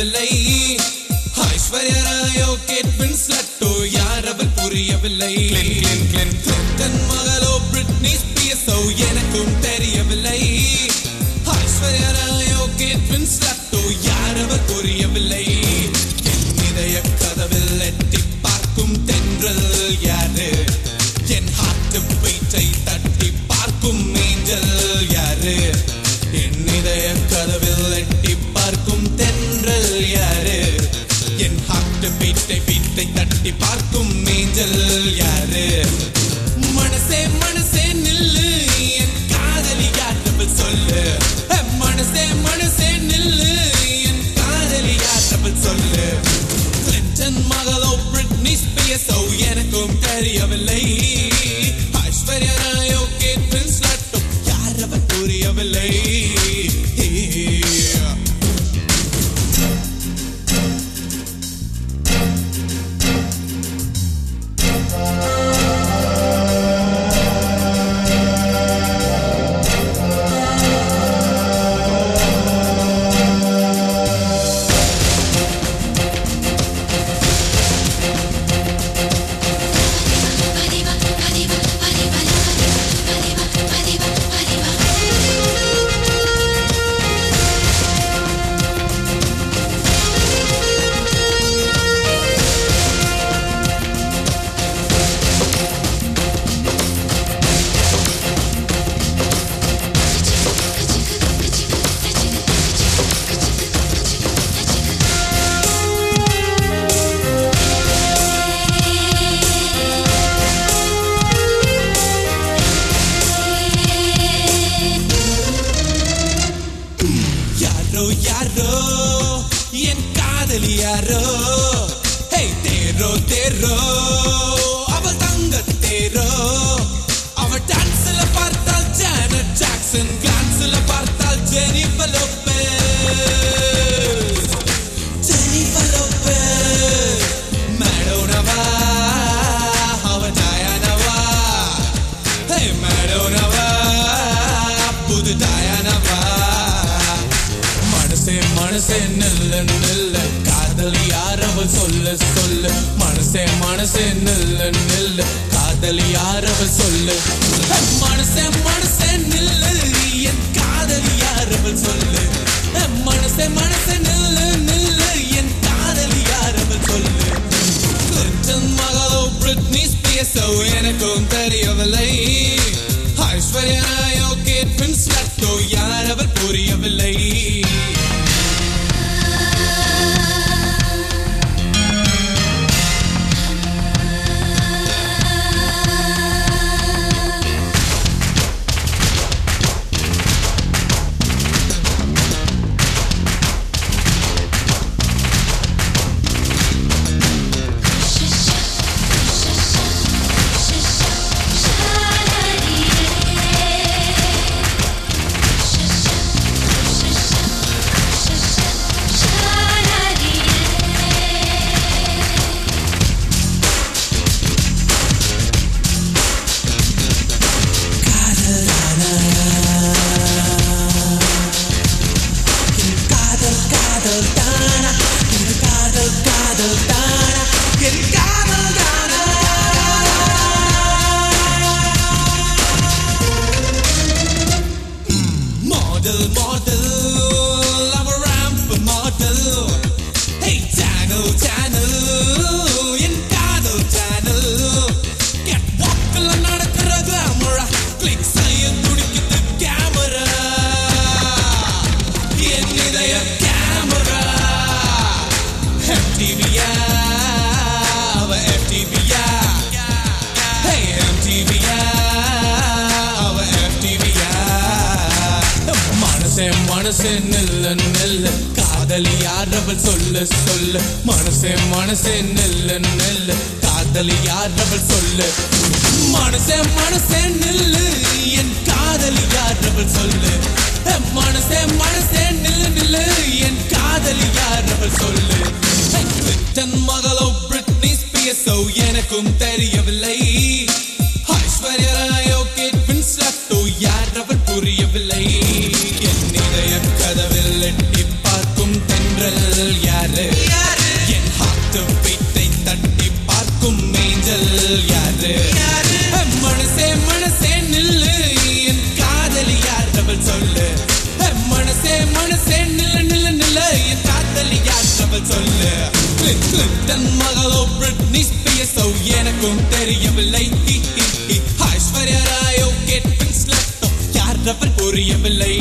தெரியவில்லை ஐஸ்வர்யராயோ கேட் வின்ஸ்லட்டோ யார் அவள் புரியவில்லை கிளின்டன் மகளோ பிரிட்னி ஸ்பியர்ஸோ எனக்கும் தெரியவில்லை ஐஸ்வர்யராயோ கேட் வின்ஸ்லட்டோ யார் அவள் புரியவில்லை என் இதய கதவில் எட்டி பார்க்கும் தென்றல் யாரு என் ஹார்ட் பீட்டை தட்டி பார்க்கும் ஏஞ்சல் யாரு என் இதய கதவில் எட்டி பார்க்கும் தென்றல் யாரு என் ஹார்ட் பீட்டை பீட்டை தட்டி பார்க்கும் ஏஞ்சல் யாரு மனசே மனசே நில்லு என் காதலி யாற்றவள் சொல்லு அஹ், மனசே மனசே நில்லு என் காதலி யாற்றவள் சொல்லு கிளின்டன் மகளோ பிரிட்னி ஸ்பியர்ஸோ எனக்கும் தெரியவில்லை ஐஸ்வர்யா ராயோ கேட் வின்ஸ்லட்டோ யார் அவள் புரியவில்லை Arriba, arriba, arriba, arriba, arriba, arriba. யாரோ யாரோ என் காதலி யாரோ ஹே தேரோ தேரோ அவள் தங்க தேரோ அவள் டான்ஸ்ல பார்த்தால் ஜானட் ஜாக்சன் கிளான்ஸ்ல பார்த்தால் ஜெனிஃபர் லோபெஸ் ஜெனிஃபர் லோபெஸ் மேடோனவா அவ டயானவா ஹே மேடோனவா புது டயானவா மனசே மனசே நில்ல நில்ல காதலி யார் அவள் சொல்ல சொல்ல மனசே மனசே நில்ல நில்ல காதலி யார் அவள் சொல்ல மனசே மனசே நில்ல என் காதலி யார் அவள் சொல்ல மனசே மனசே நில்ல நில்ல என் காதலி யார் அவள் சொல்ல கிளின்டன் மகளோ பிரிட்னி ஸ்பியர்ஸோ எனக்கும் தெரியவில்லை ஐஸ்வர்யா ராயோ கேட் வின்ஸ்லட்டோ யார் அவர் புரியவில்லை காதல் காதல் தானா இது காதல் காதல் தானா என் காதல் தானா மாடல் மாடல் அவ ramp model hey Chanel Chanel என் காதல் சேனல் கெட் வாக்கில் நடக்கிற கிளாமரா கிளிக் செய்ய துடிக்குது கேமரா என் இதய கேமரா MTVயா அவ MTVயா Hey MTVயா அவ MTVயா மனசே மனசே நில்ல நில்ல காதலி யார் அவள் சொல்ல சொல்ல மனசே மனசே நில்ல நில்ல காதலி யார் அவள் சொல்ல மனசே மனசே நில்லு என் காதலி யார் அவள் சொல்லு மனசே மனசே நில்லு நில்லு என் காதலி யார் அவள் சொல்லு தன் மகளோ பிரிட்னி ஸ்பியர்ஸோ எனக்கும் தெரியவில்லை ஐஸ்வர்யா ராயோ கேட் வின்ஸ்லட்டோ யார் அவள் புரியவில்லை என் இதய கதவில் எட்டி பார்க்கும் தென்றல் யார் மற்றவர் புரியவில்லை